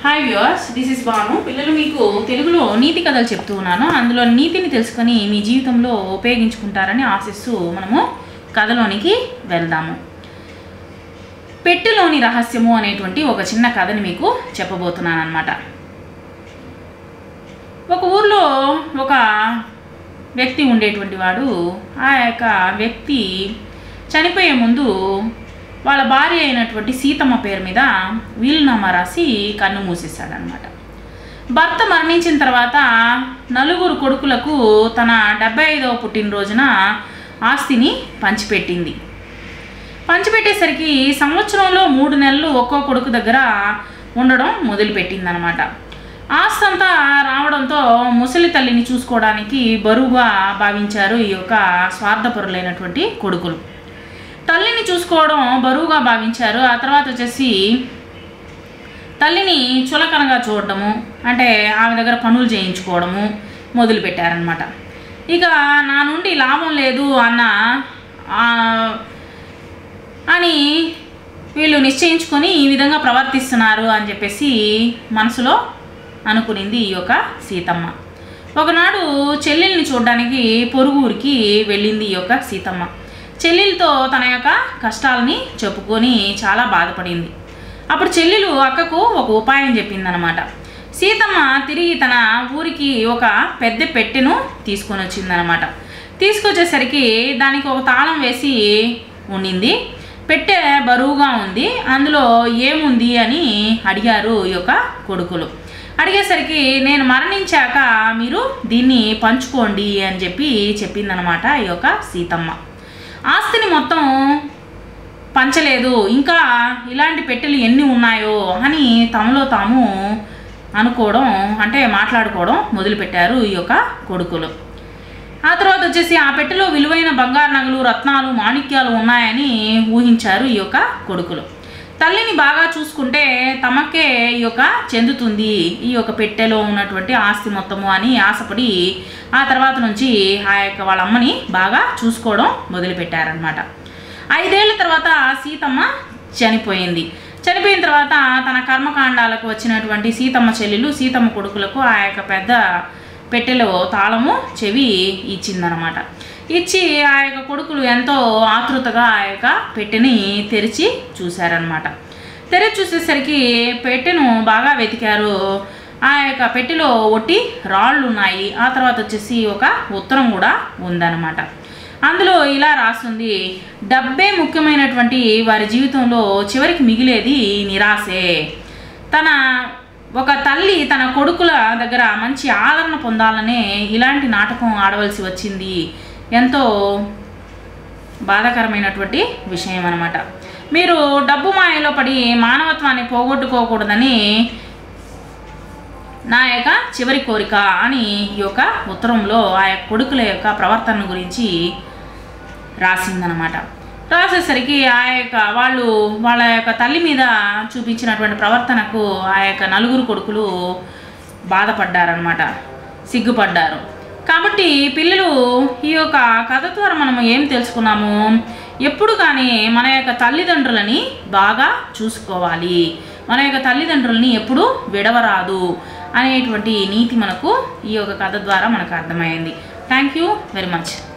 hi viewers this is Banu పిల్లలు మీకు తెలుగులో నీతి కథలు చెప్తూ ఉన్నాను అందులో నీతిని తెలుసుకొని మీ జీవితంలో ఉపయోగించుకుంటారని ఆశిస్తూ మనము కథలోనికి వెళ్దాము పెట్టెలోని రహస్యము అనేటువంటి ఒక చిన్న కథని మీకు చెప్పబోతున్నాను అనమాట ఒక ఊర్లో ఒక వ్యక్తి ఉండేటువంటి వాడు ఆ యొక్క వ్యక్తి చనిపోయే ముందు వాళ్ళ భార్య అయినటువంటి సీతమ్మ పేరు మీద వీలునామా రాసి కన్ను మూసేశాడనమాట భర్త మరణించిన తర్వాత నలుగురు కొడుకులకు తన డెబ్బై ఐదవ పుట్టినరోజున ఆస్తిని పంచిపెట్టింది పంచిపెట్టేసరికి సంవత్సరంలో మూడు నెలలు ఒక్కో కొడుకు దగ్గర ఉండడం మొదలుపెట్టిందనమాట ఆస్తి అంతా రావడంతో ముసలి తల్లిని చూసుకోవడానికి బరువుగా భావించారు ఈ యొక్క స్వార్థపరులైనటువంటి కొడుకులు తల్లిని చూసుకోవడం బరువుగా భావించారు ఆ తర్వాత వచ్చేసి తల్లిని చులకనగా చూడడము అంటే ఆమె దగ్గర పనులు చేయించుకోవడము మొదలుపెట్టారనమాట ఇక నా నుండి లాభం లేదు అన్న ఆ, అని వీళ్ళు నిశ్చయించుకొని ఈ విధంగా ప్రవర్తిస్తున్నారు అని చెప్పేసి మనసులో అనుకునింది ఈ యొక్క సీతమ్మ ఒకనాడు చెల్లెల్ని చూడడానికి పొరుగు ఊరికి వెళ్ళింది ఈ యొక్క సీతమ్మ చెల్లెలతో తన యొక్క కష్టాలని చెప్పుకొని చాలా బాధపడింది అప్పుడు చెల్లెలు అక్కకు ఒక ఉపాయం చెప్పిందనమాట సీతమ్మ తిరిగి తన ఊరికి ఒక పెద్ద పెట్టెను తీసుకొని వచ్చిందనమాట తీసుకొచ్చేసరికి దానికి ఒక తాళం వేసి ఉండింది పెట్టె బరువుగా ఉంది అందులో ఏముంది అని అడిగారు ఈ యొక్క కొడుకులు అడిగేసరికి నేను మరణించాక మీరు దీన్ని పంచుకోండి అని చెప్పి చెప్పిందనమాట ఈ యొక్క సీతమ్మ ఆస్తిని మొత్తం పంచలేదు ఇంకా ఇలాంటి పెట్టెలు ఎన్ని ఉన్నాయో అని తమలో తాము అనుకోవడం అంటే మాట్లాడుకోవడం మొదలుపెట్టారు ఈ యొక్క కొడుకులు ఆ తర్వాత వచ్చేసి ఆ పెట్టెలో విలువైన బంగారు నగలు రత్నాలు మాణిక్యాలు ఉన్నాయని ఊహించారు ఈ యొక్క కొడుకులు తల్లిని బాగా చూసుకుంటే తమకే ఈ యొక్క చెందుతుంది ఈ యొక్క పెట్టెలో ఉన్నటువంటి ఆస్తి మొత్తము అని ఆశపడి ఆ తర్వాత నుంచి ఆ యొక్క వాళ్ళ అమ్మని బాగా చూసుకోవడం మొదలుపెట్టారనమాట ఐదేళ్ల తర్వాత సీతమ్మ చనిపోయింది చనిపోయిన తర్వాత తన కర్మకాండాలకు వచ్చినటువంటి సీతమ్మ చెల్లెలు సీతమ్మ కొడుకులకు ఆ యొక్క పెద్ద పెట్టెలో తాళము చెవి ఇచ్చిందనమాట ఇచ్చి ఆ యొక్క కొడుకులు ఎంతో ఆతృతగా ఆ యొక్క పెట్టెని తెరిచి చూశారనమాట తెరిచి చూసేసరికి పెట్టెను బాగా వెతికారు ఆ యొక్క పెట్టెలో ఒట్టి రాళ్ళు ఉన్నాయి ఆ తర్వాత వచ్చేసి ఒక ఉత్తరం కూడా ఉందన్నమాట అందులో ఇలా రాస్తుంది డబ్బే ముఖ్యమైనటువంటి వారి జీవితంలో చివరికి మిగిలేది నిరాశే తన ఒక తల్లి తన కొడుకుల దగ్గర మంచి ఆదరణ పొందాలనే ఇలాంటి నాటకం ఆడవలసి వచ్చింది ఎంతో బాధాకరమైనటువంటి విషయం అనమాట మీరు డబ్బు మాయలో పడి మానవత్వాన్ని పోగొట్టుకోకూడదని నా యొక్క చివరి కోరిక అని ఈ యొక్క ఉత్తరంలో ఆ యొక్క కొడుకుల యొక్క ప్రవర్తన గురించి రాసిందనమాట రాసేసరికి ఆ యొక్క వాళ్ళు వాళ్ళ యొక్క తల్లి మీద చూపించినటువంటి ప్రవర్తనకు ఆ యొక్క నలుగురు కొడుకులు బాధపడ్డారనమాట సిగ్గుపడ్డారు కాబట్టి పిల్లలు ఈ యొక్క కథ ద్వారా మనం ఏం తెలుసుకున్నాము ఎప్పుడు కానీ మన యొక్క తల్లిదండ్రులని బాగా చూసుకోవాలి మన యొక్క తల్లిదండ్రులని ఎప్పుడు విడవరాదు అనేటువంటి నీతి మనకు ఈ యొక్క కథ ద్వారా మనకు అర్థమైంది థ్యాంక్ యూ వెరీ మచ్